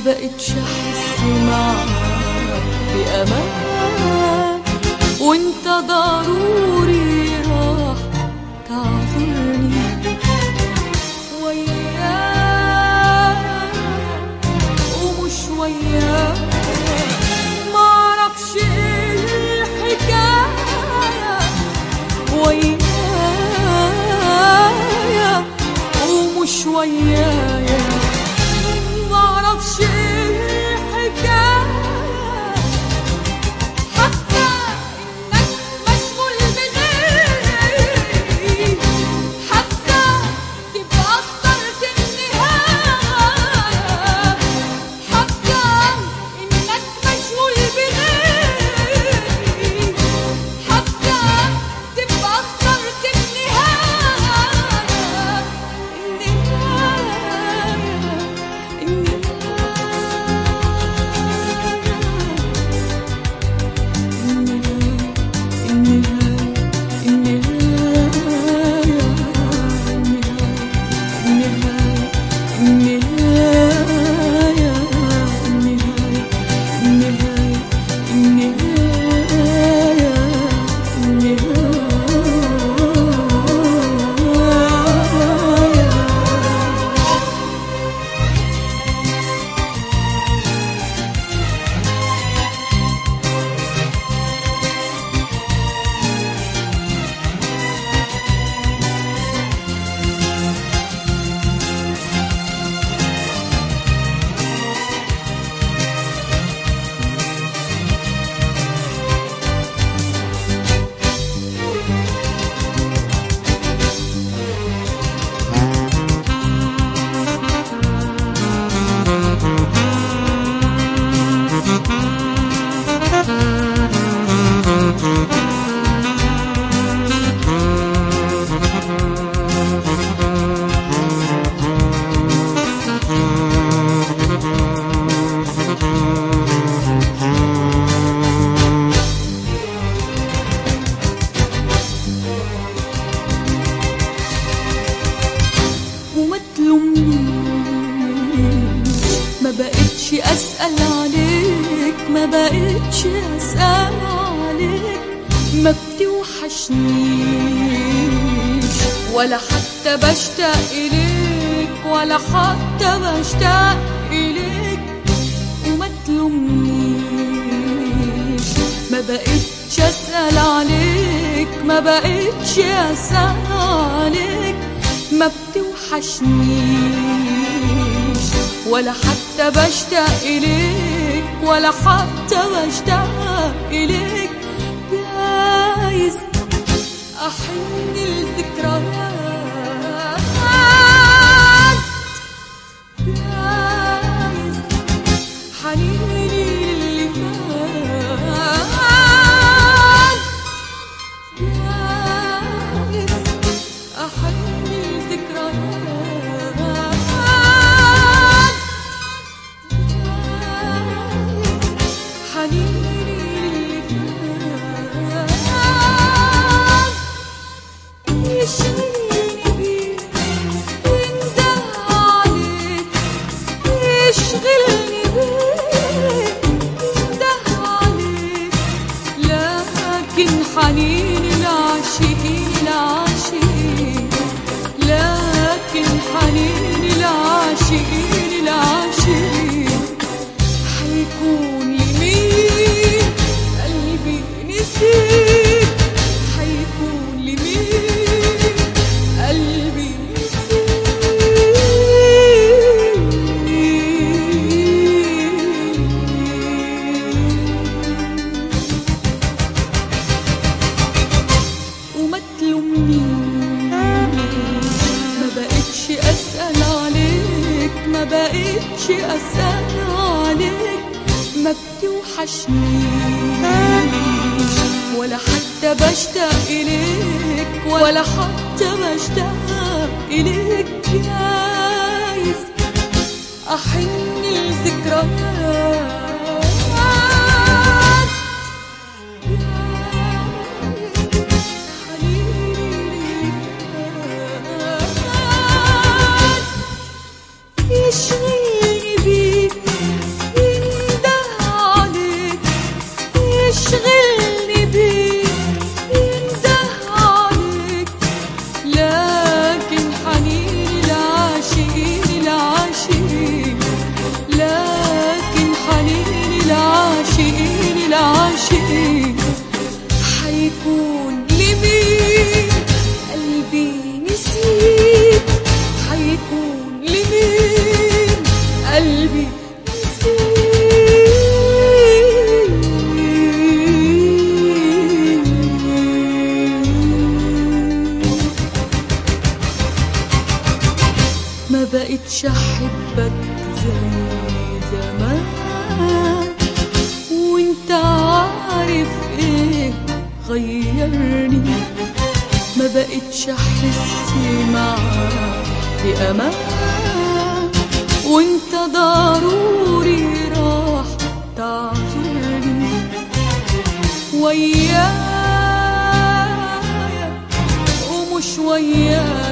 بقتش احس معاك بامان وانت ضروري راح تعذرني وياك ومش وياك معرفش ايه الحكايه ويايا ومش ويايا معرفش ايه الحكايه حاسه انك مشغول بغيري حاسه تبقى اخترت النهايه حاسه انك مشغول بغيري حاسه تبقى اخترت النهايه النهايه وما تلومنيش ما بقتش اسال عليك ما بقتش اسال عليك ما بتوحشنيش ولا حتى بشتاق اليك ولا حتى بشتاق اليك وما تلومنيش ما بقتش اسال عليك ما بقتش اسال عليك ما بتوحشنيش ولا حتى بشتاق إليك ولا حتى بشتاق إليك جايز أحن الذكريات جايز حنيني للي فات جايز أحن الذكريات حنيني للي فات يشغلني بيك وينده عليك يشغلني بيك وينده عليك لكن حنين العاشقين العاشقين لكن حنين العاشقين العاشقين حيكون لمين قلبي نسيك حيكون لمين قلبي نسيك وما تلومنيش ما بقتش اسال عليك ما بقتش اسال عليك ما بتوحشنيش ولا حتى بشتاق اليك ولا حتى بشتاق اليك جايز احن الذكريات يشغلني بيك بقتش احبك زي زمان وانت عارف ايه غيرني ما بقتش احس معاك بامان وانت ضروري راح تعذرني ويايا ومش ويايا